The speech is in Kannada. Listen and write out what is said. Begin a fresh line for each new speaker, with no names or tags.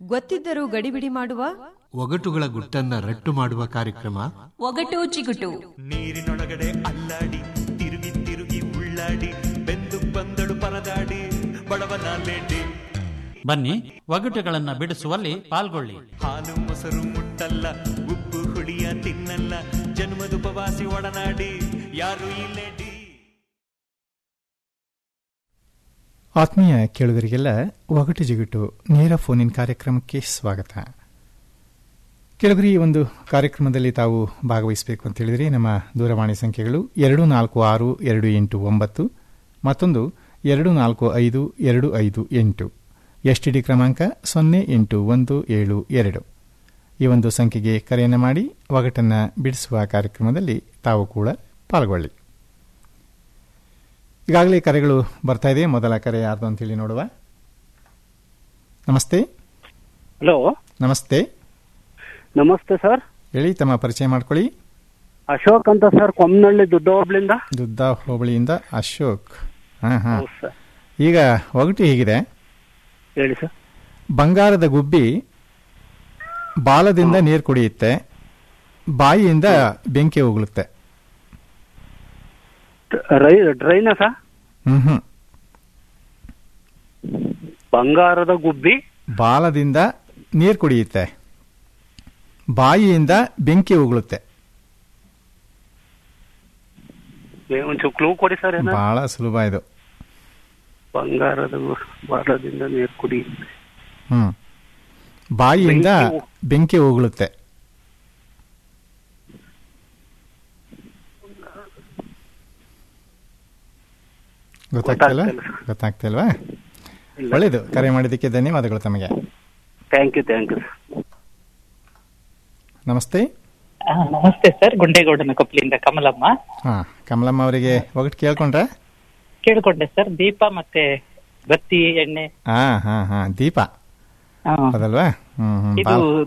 ಗೊತ್ತಿದ್ದರೂ ಗಡಿಬಿಡಿ ಮಾಡುವ
ಒಗಟುಗಳ ಗುಟ್ಟನ್ನ ರಟ್ಟು ಮಾಡುವ ಕಾರ್ಯಕ್ರಮ
ಒಗಟು ಚಿಗುಟು
ನೀರಿನೊಳಗಡೆ ಅಲ್ಲಾಡಿ ತಿರುಗಿ ತಿರುಗಿ ಉಳ್ಳಾಡಿ ಬೆಂದು ಬಂದಳು ಪರದಾಡಿ ಬಡವನ ಬೇಡಿ
ಬನ್ನಿ ಒಗಟುಗಳನ್ನ ಬಿಡಿಸುವಲ್ಲಿ ಪಾಲ್ಗೊಳ್ಳಿ
ಹಾಲು ಮೊಸರು ಮುಟ್ಟಲ್ಲ ಉಪ್ಪು ಹುಳಿಯ ತಿನ್ನಲ್ಲ ಜನ್ಮದುಪವಾಸಿ ಒಡನಾಡಿ ಯಾರು ಈ ಲೇಡಿ
ಆತ್ಮೀಯ ಕೇಳುಗರಿಗೆಲ್ಲ ಒಗಟು ಜಿಗುಟು ನೇರ ಫೋನಿನ್ ಕಾರ್ಯಕ್ರಮಕ್ಕೆ ಸ್ವಾಗತ ಕೇಳುಗರಿ ಈ ಒಂದು ಕಾರ್ಯಕ್ರಮದಲ್ಲಿ ತಾವು ಭಾಗವಹಿಸಬೇಕು ಅಂತ ಹೇಳಿದರೆ ನಮ್ಮ ದೂರವಾಣಿ ಸಂಖ್ಯೆಗಳು ಎರಡು ನಾಲ್ಕು ಆರು ಎರಡು ಎಂಟು ಒಂಬತ್ತು ಮತ್ತೊಂದು ಎರಡು ನಾಲ್ಕು ಐದು ಎರಡು ಐದು ಎಂಟು ಎಸ್ಟಿಡಿ ಕ್ರಮಾಂಕ ಸೊನ್ನೆ ಎಂಟು ಒಂದು ಏಳು ಎರಡು ಈ ಒಂದು ಸಂಖ್ಯೆಗೆ ಕರೆಯನ್ನು ಮಾಡಿ ಒಗಟನ್ನು ಬಿಡಿಸುವ ಕಾರ್ಯಕ್ರಮದಲ್ಲಿ ತಾವು ಕೂಡ ಪಾಲ್ಗೊಳ್ಳಿ ಈಗಾಗಲೇ ಕರೆಗಳು ಬರ್ತಾ ಇದೆ ಮೊದಲ ಕರೆ ಯಾರ್ದು ಅಂತೇಳಿ ನೋಡುವ ನಮಸ್ತೆ
ಹಲೋ
ನಮಸ್ತೆ
ನಮಸ್ತೆ ಸರ್
ಹೇಳಿ ತಮ್ಮ ಪರಿಚಯ ಮಾಡ್ಕೊಳ್ಳಿ
ಅಶೋಕ್ ಅಂತ ಸರ್ ಕೊಮ್ಮನಹಳ್ಳಿ ದುಡ್ಡ ಹೋಬ್ಳಿಂದ
ದುದ್ದ ಹೋಬಳಿಯಿಂದ ಅಶೋಕ್ ಹಾ ಹಾ
ಹೌದು ಸರ್
ಈಗ ಒಗಟು ಹೀಗಿದೆ
ಹೇಳಿ ಸರ್
ಬಂಗಾರದ ಗುಬ್ಬಿ ಬಾಲದಿಂದ ನೀರು ಕುಡಿಯುತ್ತೆ ಬಾಯಿಯಿಂದ ಬೆಂಕಿ ಉಗುಳುತ್ತೆ
ರೈ ಡ್ರೈನ ಸರ್
ಹ್ಮ್ ಹ್ಮ್
ಬಂಗಾರದ ಗುಬ್ಬಿ
ಬಾಲದಿಂದ ನೀರು ಕುಡಿಯುತ್ತೆ ಬಾಯಿಯಿಂದ ಬೆಂಕಿ ಉಗುಳುತ್ತೆ
ಏ, ಒಂಚೂರು ಕ್ಲೂ ಕೊಡಿ ಸರ್ ಏನ
ಬಹಳ ಸುಲಭ ಇದು
ಬಂಗಾರದ ಗು- ಬಾಲದಿಂದ ನೀರು ಕುಡಿ
ಹ್ಮ್ ಬಾಯಿಯಿಂದ
ಬೆಂಕಿ ಉ-
ಬೆಂಕಿ ಉಗುಳುತ್ತೆ ಗೊತ್ತಾಗ್ತಿಲ್ಲ
ಗೊತ್ತಾಗ್ತಿಲ್ಲ.
ಗೊತ್ತಾಗ್ತಿಲ್ವಾ
ಇಲ್ಲ.
ಒಳ್ಳೇದು ಕರೆ ಮಾಡಿದ್ದಕ್ಕೆ ಧನ್ಯವಾದಗಳು ತಮಗೆ
thank you thank you sir
ನಮಸ್ತೆ
ಆ, ನಮಸ್ತೆ ಸರ್ ಗುಂಡೇಗೌಡನ ಕೊಪ್ಪಲಿಂದ ಕಮಲಮ್ಮ
ಹಾ ಕಮಲಮ್ಮ ಅವರಿಗೆ ಒಗಟ್ಟು ಕೇಳ್ಕೊಂಡ್ರೆ
ಕೇಳ್ಕೊಂಡೆ ಸರ್ ದೀಪ ಮತ್ತೆ ಬತ್ತಿ ಎಣ್ಣೆ
ಹಾ ಹಾ ಹಾ ದೀಪ
ಆ,
ಅದಲ್ವಾ ಹ್ಮ್ ಹ್ಮ್
ಇದು